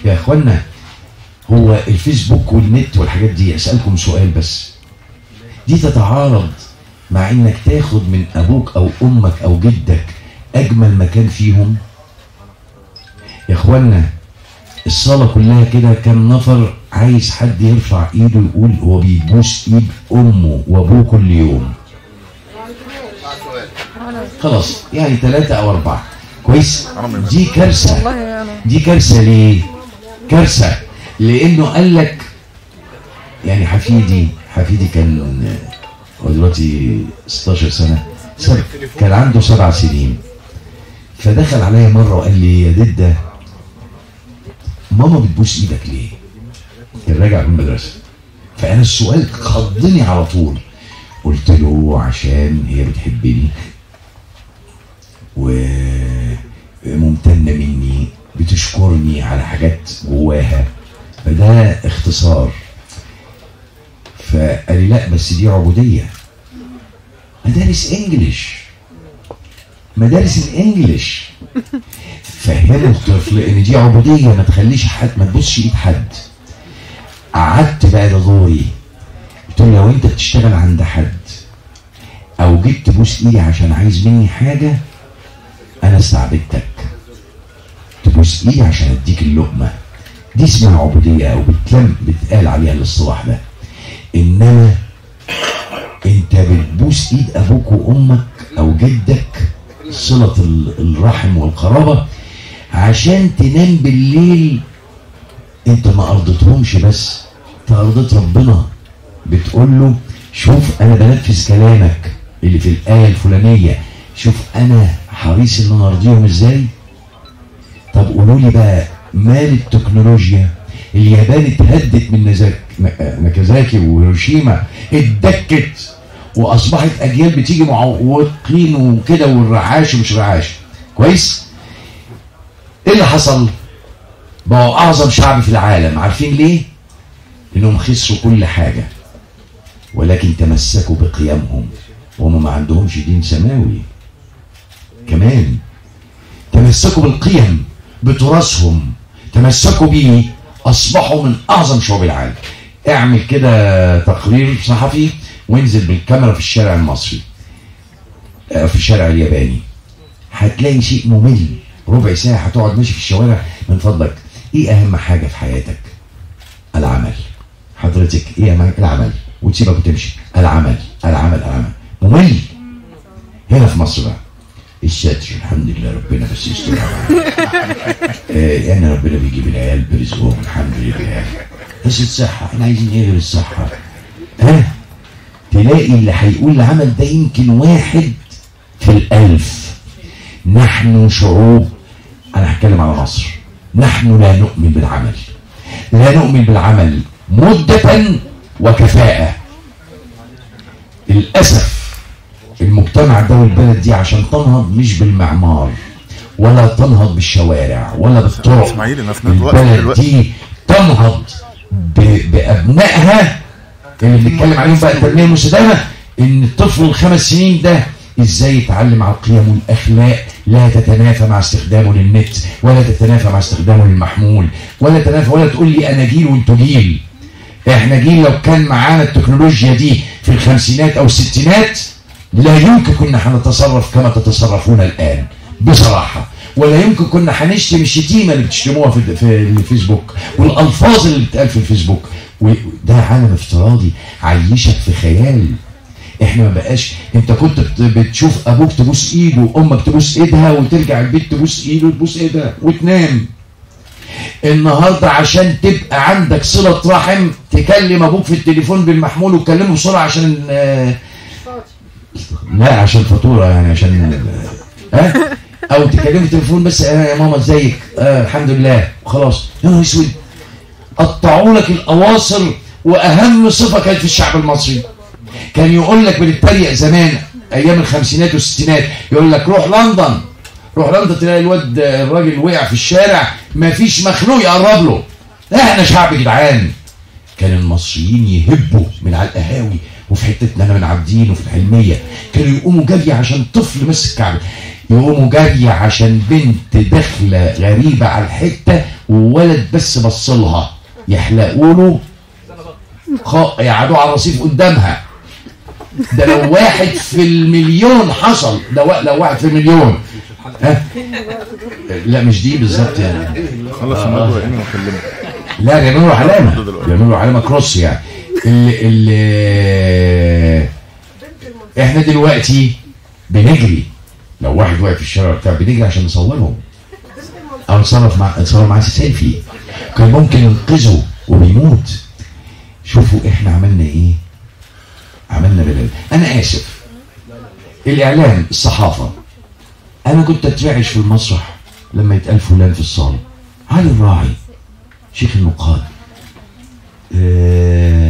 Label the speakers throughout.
Speaker 1: يا اخوانا هو الفيسبوك والنت والحاجات دي اسالكم سؤال بس دي تتعارض مع انك تاخد من ابوك او امك او جدك اجمل مكان فيهم يا اخوانا الصلاة كلها كده كم نفر عايز حد يرفع ايده يقول هو بيبوس ايد امه وابوه كل يوم خلاص يعني ثلاثة او اربعة كويس دي كارثة
Speaker 2: والله انا
Speaker 1: دي كارثة ليه كارثة لانه قال لك يعني حفيدي حفيدي كان هو دلوقتي 16 سنة سب- كان عنده سبع سنين فدخل عليا مرة وقال لي يا ددة ماما بتبوس ايدك ليه؟ كان راجع من المدرسة فأنا السؤال خضني على طول قلت له عشان هي بتحبني وممتنة مني بتشكرني على حاجات جواها فده اختصار فقال لي لا بس دي عبودية مدارس انجليش مدارس الانجليش فهموا الطفل ان دي عبودية ما تخليش حد ما تبصش ايد حد قعدت بقى ده دوري قلت له لو انت بتشتغل عند حد او جيت تبوس ايدي عشان عايز مني حاجة انا استعبدتك تبوس ايدي عشان اديك اللقمة دي اسمها عبودية او بتلم بتقال عليها الاصطلاح ده انما انت بتبوس ايد ابوك وامك او جدك صلة ال- الرحم والقرابة عشان تنام بالليل انت ما ارضتهمش بس انت ارضت ربنا بتقول له شوف انا بنفذ كلامك اللي في الايه الفلانيه شوف انا حريص ان انا ارضيهم ازاي طب قولوا لي بقى مال التكنولوجيا اليابان اتهدت من نزاك ن- ناكازاكي وهيروشيما اتدكت واصبحت اجيال بتيجي معوقين وكده والرعاش ومش رعاش كويس ايه اللي حصل بقوا اعظم شعب في العالم عارفين ليه انهم خسروا كل حاجه ولكن تمسكوا بقيمهم وهم ما عندهمش دين سماوي كمان تمسكوا بالقيم بتراثهم تمسكوا بيه اصبحوا من اعظم شعوب العالم اعمل كده تقرير صحفي وانزل بالكاميرا في الشارع المصري آه، في الشارع الياباني هتلاقي شيء ممل ربع ساعة هتقعد ماشي في الشوارع من فضلك ايه اهم حاجة في حياتك العمل حضرتك ايه اهم العمل وتسيبك وتمشي العمل العمل العمل ممل هنا في مصر بقى الستر الحمد لله ربنا بس يستر آه يعني ربنا بيجيب العيال برزقهم الحمد لله بس الصحة احنا عايزين ايه غير الصحة ها تلاقي اللي هيقول العمل ده يمكن واحد في الألف نحن شعوب أنا هتكلم على مصر نحن لا نؤمن بالعمل لا نؤمن بالعمل مدة وكفاءة للأسف المجتمع ده والبلد دي عشان تنهض مش بالمعمار ولا تنهض بالشوارع ولا بالطرق
Speaker 3: اسماعيل انا في الوقت
Speaker 1: البلد
Speaker 3: دلوقتي
Speaker 1: دي تنهض ب- بأبنائها اللي بنتكلم عليهم بقى التنمية المستدامة إن الطفل الخمس سنين ده إزاي يتعلم على القيم والأخلاق لا تتنافى مع استخدامه للنت ولا تتنافى مع استخدامه للمحمول ولا تتنافى ولا تقول لي أنا جيل وأنتوا جيل احنا جيل لو كان معانا التكنولوجيا دي في الخمسينات او الستينات لا يمكن كنا هنتصرف كما تتصرفون الان بصراحه ولا يمكن كنا هنشتم الشتيمه اللي بتشتموها في في الفيسبوك والالفاظ اللي بتقال في الفيسبوك وده عالم افتراضي عيشك في خيال احنا ما بقاش انت كنت بت- بتشوف ابوك تبوس ايده وامك تبوس ايدها وترجع البيت تبوس ايده وتبوس ايدها وتنام النهارده عشان تبقى عندك صله رحم تكلم ابوك في التليفون بالمحمول وتكلمه بسرعه عشان آه، لا عشان فاتوره يعني عشان ها او تكلمه التليفون بس آه يا ماما ازيك آه الحمد لله وخلاص يا نهار اسود قطعوا لك الاواصر واهم صفه كانت في الشعب المصري كان يقول لك بنتريق زمان ايام الخمسينات والستينات يقول لك روح لندن روح لندن تلاقي الواد الراجل وقع في الشارع ما فيش مخلوق يقرب له احنا شعب جدعان كان المصريين يهبوا من على القهاوي وفي حتتنا انا من عابدين وفي الحلميه كانوا يقوموا جري عشان طفل ماسك كعب يقوموا جري عشان بنت داخله غريبه على الحته وولد بس بص لها يحلقوا له خ- يقعدوا على الرصيف قدامها ده لو واحد في المليون حصل ده وا- لو واحد في المليون ها لا مش دي بالظبط يعني
Speaker 2: خلص الموضوع هنا واكلمك
Speaker 1: لا بيعملوا له علامه بيعملوا له علامه كروس يعني اللي اللي احنا دلوقتي بنجري لو واحد واقف في الشارع بتاع بنجري عشان نصورهم او نصرف مع نصور معاه سيلفي كان ممكن ينقذه وبيموت شوفوا احنا عملنا ايه عملنا بلد انا اسف الاعلام الصحافه انا كنت اترعش في المسرح لما يتقال فلان في الصاله علي الراعي شيخ النقاد آه،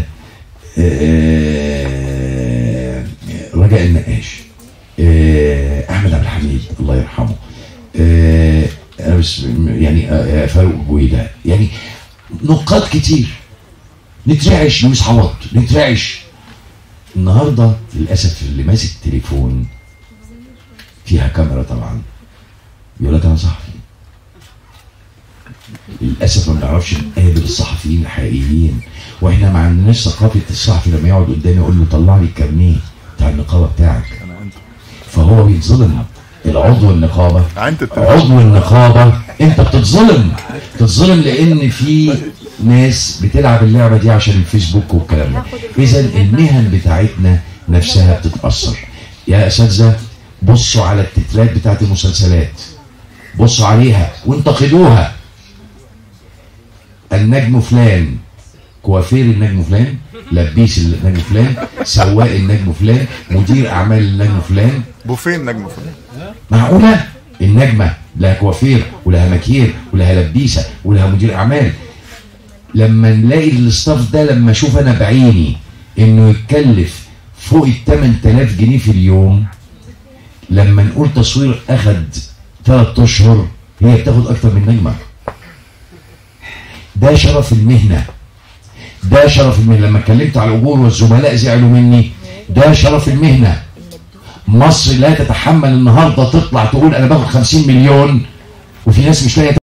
Speaker 1: آه، رجاء النقاش آه، احمد عبد الحميد الله يرحمه آه، انا بس يعني آه، فاروق بويده يعني نقاد كتير نترعش لويس حوط نترعش النهارده للاسف اللي ماسك تليفون فيها كاميرا طبعا يقول لك انا صحفي للاسف ما بنعرفش نقابل الصحفيين الحقيقيين واحنا ما عندناش ثقافه الصحفي لما يقعد قدامي يقول له طلع لي الكارنيه بتاع النقابه بتاعك
Speaker 2: انا انت
Speaker 1: فهو بيتظلم العضو النقابه
Speaker 2: انت التليفون.
Speaker 1: عضو النقابه انت بتتظلم بتتظلم لان في ناس بتلعب اللعبه دي عشان الفيسبوك والكلام ده اذا المهن بتاعتنا نفسها بتتاثر يا اساتذه بصوا على التترات بتاعت المسلسلات بصوا عليها وانتقدوها النجم فلان كوافير النجم فلان لبيس النجم فلان سواق النجم فلان مدير اعمال النجم فلان
Speaker 2: بوفين نجم فلان
Speaker 1: معقولة النجمة لها كوافير ولها مكير ولها لبيسة ولها مدير أعمال لما نلاقي الاستاف ده لما أشوف أنا بعيني إنه يتكلف فوق ال 8000 جنيه في اليوم لما نقول تصوير أخد ثلاث أشهر هي بتاخد أكتر من نجمة ده شرف المهنة ده شرف المهنة لما اتكلمت على الأجور والزملاء زعلوا مني ده شرف المهنة مصر لا تتحمل النهارده تطلع تقول انا باخد 50 مليون وفي ناس مش لاقيه